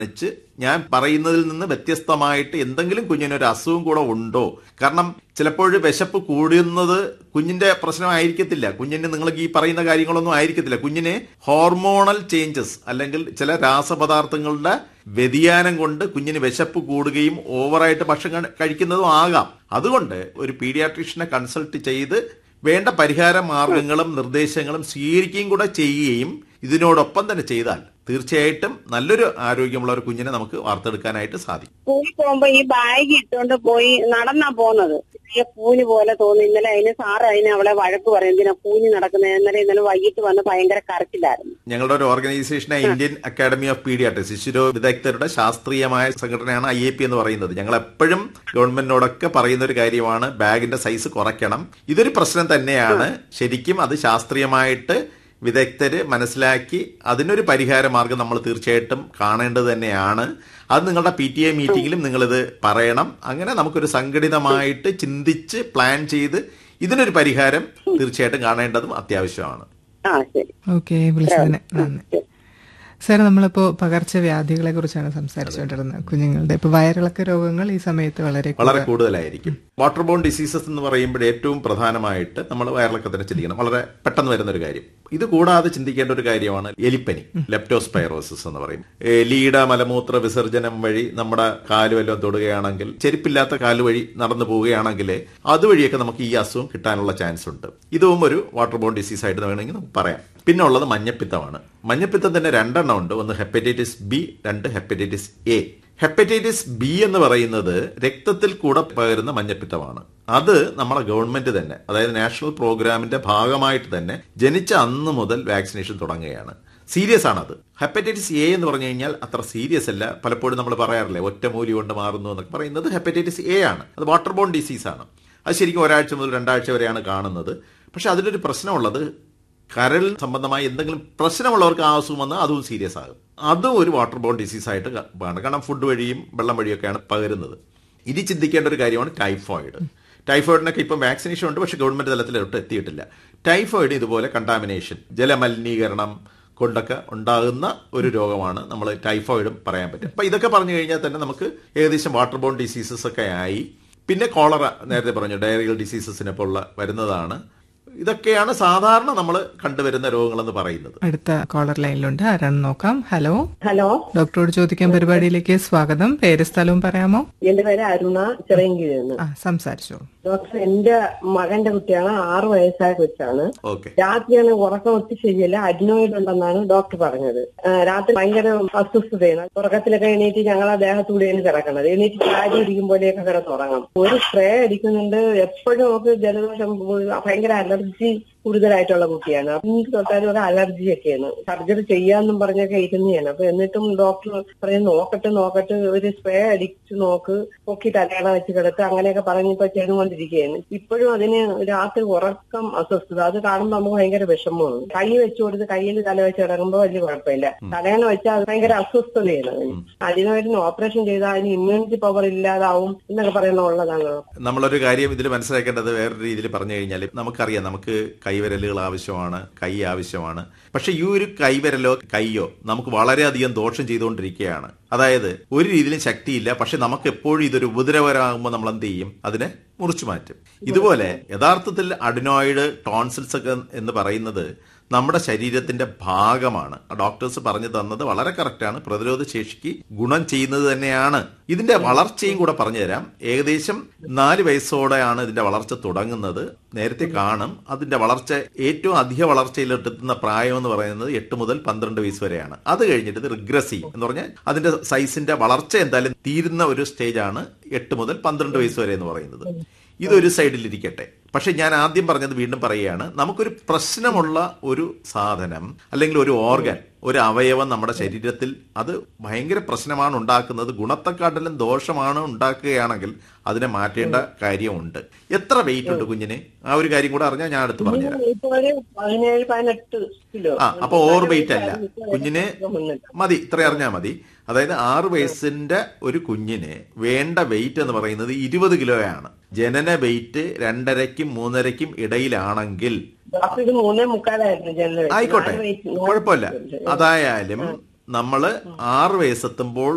വെച്ച് ഞാൻ പറയുന്നതിൽ നിന്ന് വ്യത്യസ്തമായിട്ട് എന്തെങ്കിലും കുഞ്ഞിനൊരു അസുഖം കൂടെ ഉണ്ടോ കാരണം ചിലപ്പോൾ വിശപ്പ് കൂടുന്നത് കുഞ്ഞിന്റെ പ്രശ്നമായിരിക്കത്തില്ല കുഞ്ഞിന് നിങ്ങൾ ഈ പറയുന്ന കാര്യങ്ങളൊന്നും ആയിരിക്കത്തില്ല കുഞ്ഞിന് ഹോർമോണൽ ചേഞ്ചസ് അല്ലെങ്കിൽ ചില രാസപദാർത്ഥങ്ങളുടെ വ്യതിയാനം കൊണ്ട് കുഞ്ഞിന് വിശപ്പ് കൂടുകയും ഓവറായിട്ട് ഭക്ഷണം കഴിക്കുന്നതും ആകാം അതുകൊണ്ട് ഒരു പീഡിയാട്രീഷ്യനെ കൺസൾട്ട് ചെയ്ത് വേണ്ട പരിഹാര മാർഗങ്ങളും നിർദ്ദേശങ്ങളും സ്വീകരിക്കുകയും കൂടെ ചെയ്യുകയും ഇതിനോടൊപ്പം തന്നെ ചെയ്താൽ തീർച്ചയായിട്ടും നല്ലൊരു ആരോഗ്യമുള്ള ഒരു കുഞ്ഞിനെ നമുക്ക് വാർത്തെടുക്കാനായിട്ട് സാധിക്കും സ്കൂളിൽ പോകുമ്പോ ഈ ബാഗ് ഇട്ടുകൊണ്ട് പോയി നടന്നാ പോന്നത് ഈ കൂഞ്ഞ് പോലെ തോന്നി ഇന്നലെ അതിന് സാറ് അതിന് അവളെ വഴക്ക് പറയും എന്തിനാ കൂഞ്ഞ് നടക്കുന്നത് ഇന്നലെ ഇന്നലെ വൈകിട്ട് വന്ന് ഭയങ്കര കരച്ചിലായിരുന്നു ഞങ്ങളുടെ ഒരു ഓർഗനൈസേഷനായ ഇന്ത്യൻ അക്കാദമി ഓഫ് പീഡിയാട്രിക്സ് ശിശുരോ വിദഗ്ധരുടെ ശാസ്ത്രീയമായ സംഘടനയാണ് ഐ എ പി എന്ന് പറയുന്നത് ഞങ്ങൾ എപ്പോഴും ഗവൺമെന്റിനോടൊക്കെ പറയുന്ന ഒരു കാര്യമാണ് ബാഗിന്റെ സൈസ് കുറയ്ക്കണം ഇതൊരു പ്രശ്നം തന്നെയാണ് ശരിക്കും അത് ശാസ്ത്രീയമായിട്ട് വിദഗ്ധര് മനസ്സിലാക്കി അതിനൊരു പരിഹാര മാർഗം നമ്മൾ തീർച്ചയായിട്ടും കാണേണ്ടത് തന്നെയാണ് അത് നിങ്ങളുടെ പി ടി എ മീറ്റിംഗിലും നിങ്ങളിത് പറയണം അങ്ങനെ നമുക്കൊരു സംഘടിതമായിട്ട് ചിന്തിച്ച് പ്ലാൻ ചെയ്ത് ഇതിനൊരു പരിഹാരം തീർച്ചയായിട്ടും കാണേണ്ടതും അത്യാവശ്യമാണ് ആ ശരി ഓക്കെ വിളിച്ചതിന് നന്ദി സാർ നമ്മളിപ്പോ പകർച്ചവ്യാധികളെ കുറിച്ചാണ് സംസാരിച്ചുകൊണ്ടിരുന്നത് കുഞ്ഞുങ്ങളുടെ ഇപ്പൊ വയറിളക്ക രോഗങ്ങൾ ഈ സമയത്ത് വളരെ വളരെ കൂടുതലായിരിക്കും വാട്ടർ ബോൺ ഡിസീസസ് എന്ന് പറയുമ്പോൾ ഏറ്റവും പ്രധാനമായിട്ട് നമ്മൾ വയറിളക്കത്തിനെ ചിന്തിക്കണം വളരെ പെട്ടെന്ന് വരുന്ന ഒരു കാര്യം ഇത് കൂടാതെ ചിന്തിക്കേണ്ട ഒരു കാര്യമാണ് എലിപ്പനി ലെപ്റ്റോസ്പൈറോസിസ് എന്ന് പറയും എലിയുടെ മലമൂത്ര വിസർജനം വഴി നമ്മുടെ കാല് വല്ലതും തൊടുകയാണെങ്കിൽ ചെരുപ്പില്ലാത്ത കാല് വഴി നടന്നു പോവുകയാണെങ്കിൽ അതുവഴിയൊക്കെ നമുക്ക് ഈ അസുഖം കിട്ടാനുള്ള ചാൻസ് ഉണ്ട് ഇതും ഒരു വാട്ടർ ബോൺ ഡിസീസ് ആയിട്ട് വേണമെങ്കിൽ നമുക്ക് പറയാം പിന്നെ ഉള്ളത് മഞ്ഞപ്പിത്തമാണ് മഞ്ഞപ്പിത്തം തന്നെ രണ്ടെണ്ണം ഉണ്ട് ഒന്ന് ഹെപ്പറ്റൈറ്റിസ് ബി രണ്ട് ഹെപ്പറ്റൈറ്റിസ് എ ഹെപ്പറ്റൈറ്റിസ് ബി എന്ന് പറയുന്നത് രക്തത്തിൽ കൂടെ പകരുന്ന മഞ്ഞപ്പിത്തമാണ് അത് നമ്മളെ ഗവൺമെന്റ് തന്നെ അതായത് നാഷണൽ പ്രോഗ്രാമിന്റെ ഭാഗമായിട്ട് തന്നെ ജനിച്ച അന്ന് മുതൽ വാക്സിനേഷൻ തുടങ്ങുകയാണ് സീരിയസ് ആണത് ഹെപ്പറ്റൈറ്റിസ് എ എന്ന് പറഞ്ഞു കഴിഞ്ഞാൽ അത്ര സീരിയസ് അല്ല പലപ്പോഴും നമ്മൾ പറയാറില്ലേ ഒറ്റമൂലി കൊണ്ട് മാറുന്നു എന്നൊക്കെ പറയുന്നത് ഹെപ്പറ്റൈറ്റിസ് എ ആണ് അത് വാട്ടർ ബോൺ ഡിസീസ് ആണ് അത് ശരിക്കും ഒരാഴ്ച മുതൽ രണ്ടാഴ്ച വരെയാണ് കാണുന്നത് പക്ഷെ അതിലൊരു പ്രശ്നമുള്ളത് കരൾ സംബന്ധമായി എന്തെങ്കിലും പ്രശ്നമുള്ളവർക്ക് ആ അസുഖം വന്നാൽ അതും സീരിയസ് ആകും അതും ഒരു വാട്ടർ ബോൺ ഡിസീസ് ആയിട്ട് കാണും കാരണം ഫുഡ് വഴിയും വെള്ളം വഴിയൊക്കെയാണ് പകരുന്നത് ഇനി ചിന്തിക്കേണ്ട ഒരു കാര്യമാണ് ടൈഫോയിഡ് ടൈഫോയിഡിനൊക്കെ ഇപ്പം വാക്സിനേഷൻ ഉണ്ട് പക്ഷെ ഗവൺമെന്റ് തലത്തിലോട്ട് എത്തിയിട്ടില്ല ടൈഫോയിഡ് ഇതുപോലെ കണ്ടാമിനേഷൻ ജലമലിനീകരണം കൊണ്ടൊക്കെ ഉണ്ടാകുന്ന ഒരു രോഗമാണ് നമ്മൾ ടൈഫോയിഡും പറയാൻ പറ്റും അപ്പൊ ഇതൊക്കെ പറഞ്ഞു കഴിഞ്ഞാൽ തന്നെ നമുക്ക് ഏകദേശം വാട്ടർ ബോൺ ഡിസീസസ് ഒക്കെ ആയി പിന്നെ കോളറ നേരത്തെ പറഞ്ഞു ഡയറിയൽ ഡിസീസസിനെ പോലുള്ള വരുന്നതാണ് ഇതൊക്കെയാണ് സാധാരണ നമ്മൾ കണ്ടുവരുന്ന രോഗങ്ങളെന്ന് പറയുന്നത് അടുത്ത കോളർ ലൈനിലുണ്ട് ആരാണെന്ന് നോക്കാം ഹലോ ഹലോ ഡോക്ടറോട് ചോദിക്കാൻ പരിപാടിയിലേക്ക് സ്വാഗതം പേര് സ്ഥലവും പറയാമോ എന്റെ പേര് അരുണ ചിറയൻകീഴെന്ന് ആ സംസാരിച്ചോളൂ ഡോക്ടർ എന്റെ മകന്റെ കുട്ടിയാണ് ആറു വയസ്സായ കൊച്ചാണ് ഓക്കെ രാത്രിയാണ് ഉറക്കം ഒത്തി ശരിയല്ല അഡിനോയിഡ് ഉണ്ടെന്നാണ് ഡോക്ടർ പറഞ്ഞത് ആ, രാത്രി ഭയങ്കര അസ്വസ്ഥതയാണ് ഉറക്കത്തിലൊക്കെ എണീറ്റ് ഞങ്ങളെ ദേഹത്തൂടെയാണ് കിടക്കണത് എണീറ്റ് ചാരി ഇരിക്കുമ്പോഴേക്ക് കിടന്നുറങ്ങും ഒരു സ്പ്രേ അടിക്കുന്നുണ്ട് എപ്പോഴും നമുക്ക് ജലദോഷം ഭയങ്കര അലർജി കൂടുതലായിട്ടുള്ള കുട്ടിയാണ് അന്ന് തൊട്ടാലും ഒരു അലർജി ഒക്കെയാണ് സർജറി ചെയ്യാന്നും പറഞ്ഞൊക്കെ ഇരുന്നതാണ് അപ്പൊ എന്നിട്ടും ഡോക്ടർ പറയും നോക്കട്ടെ നോക്കട്ടെ ഒരു സ്പ്രേ അടിച്ചു നോക്ക് പൊക്കി തലയണ വെച്ച് കിടത്ത് അങ്ങനെയൊക്കെ പറഞ്ഞിപ്പോ ചെയ്തുകൊണ്ടിരിക്കുകയാണ് ഇപ്പോഴും അതിന് രാത്രി ഉറക്കം അസ്വസ്ഥത അത് കാണുമ്പോൾ നമുക്ക് ഭയങ്കര വിഷമമാണ് കൈ വെച്ചു കൊടുത്ത് കയ്യിൽ തല വെച്ച് കിടക്കുമ്പോൾ വലിയ കുഴപ്പമില്ല തലയണ വെച്ചാൽ അത് ഭയങ്കര അസ്വസ്ഥതയാണ് അതിന്. അതിനായിരുന്നു ഓപ്പറേഷൻ ചെയ്താൽ അതിന് ഇമ്മ്യൂണിറ്റി പവർ ഇല്ലാതാവും എന്നൊക്കെ പറയുന്ന ഉള്ളതാണ് നമ്മളൊരു കാര്യം ഇതിൽ മനസ്സിലാക്കേണ്ടത് വേറൊരു രീതിയിൽ പറഞ്ഞു കഴിഞ്ഞാൽ നമുക്കറിയാം നമുക്ക് കൈവിരലുകൾ ആവശ്യമാണ് കൈ ആവശ്യമാണ് പക്ഷെ ഈ ഒരു കൈവിരലോ കൈയോ നമുക്ക് വളരെയധികം ദോഷം ചെയ്തുകൊണ്ടിരിക്കുകയാണ് അതായത് ഒരു രീതിയിലും ശക്തിയില്ല പക്ഷെ നമുക്ക് എപ്പോഴും ഇതൊരു ഉപദ്രവകരമാകുമ്പോൾ നമ്മൾ എന്ത് ചെയ്യും അതിനെ മുറിച്ചു മാറ്റും ഇതുപോലെ യഥാർത്ഥത്തിൽ അഡിനോയിഡ് ടോൺസിൽസ് ഒക്കെ എന്ന് പറയുന്നത് നമ്മുടെ ശരീരത്തിന്റെ ഭാഗമാണ് ഡോക്ടേഴ്സ് പറഞ്ഞു തന്നത് വളരെ കറക്റ്റാണ് പ്രതിരോധ ശേഷിക്ക് ഗുണം ചെയ്യുന്നത് തന്നെയാണ് ഇതിന്റെ വളർച്ചയും കൂടെ പറഞ്ഞു തരാം ഏകദേശം നാല് വയസ്സോടെയാണ് ഇതിന്റെ വളർച്ച തുടങ്ങുന്നത് നേരത്തെ കാണും അതിന്റെ വളർച്ച ഏറ്റവും അധിക വളർച്ചയിലെത്തുന്ന പ്രായം എന്ന് പറയുന്നത് എട്ട് മുതൽ പന്ത്രണ്ട് വയസ്സ് വരെയാണ് അത് കഴിഞ്ഞിട്ട് ഇത് റിഗ്രസീവ് എന്ന് പറഞ്ഞാൽ അതിന്റെ സൈസിന്റെ വളർച്ച എന്തായാലും തീരുന്ന ഒരു സ്റ്റേജാണ് എട്ട് മുതൽ പന്ത്രണ്ട് വയസ്സ് വരെ എന്ന് പറയുന്നത് ഇതൊരു സൈഡിലിരിക്കട്ടെ പക്ഷെ ഞാൻ ആദ്യം പറഞ്ഞത് വീണ്ടും പറയുകയാണ് നമുക്കൊരു പ്രശ്നമുള്ള ഒരു സാധനം അല്ലെങ്കിൽ ഒരു ഓർഗൻ ഒരു അവയവം നമ്മുടെ ശരീരത്തിൽ അത് ഭയങ്കര പ്രശ്നമാണ് ഉണ്ടാക്കുന്നത് ഗുണത്തെക്കാട്ടിലും ദോഷമാണ് ഉണ്ടാക്കുകയാണെങ്കിൽ അതിനെ മാറ്റേണ്ട കാര്യമുണ്ട് എത്ര വെയിറ്റ് ഉണ്ട് കുഞ്ഞിന് ആ ഒരു കാര്യം കൂടെ അറിഞ്ഞാൽ ഞാൻ അടുത്ത് പറഞ്ഞുതരാം ഇപ്പൊ ഒരു പതിനേഴ് പതിനെട്ട് കിലോ ആ അപ്പൊ ഓവർ വെയിറ്റ് അല്ല കുഞ്ഞിന് മതി ഇത്ര അറിഞ്ഞാൽ മതി അതായത് ആറ് വയസ്സിന്റെ ഒരു കുഞ്ഞിന് വേണ്ട വെയിറ്റ് എന്ന് പറയുന്നത് ഇരുപത് കിലോയാണ് ജനന വെയിറ്റ് രണ്ടരയ്ക്കും മൂന്നരയ്ക്കും ഇടയിലാണെങ്കിൽ അപ്പൊ ഇത് മൂന്നേ മുക്കാലായിരുന്നു ജനറൽ ആയിക്കോട്ടെ കുഴപ്പമില്ല അതായാലും നമ്മള് ആറ് വയസ്സെത്തുമ്പോൾ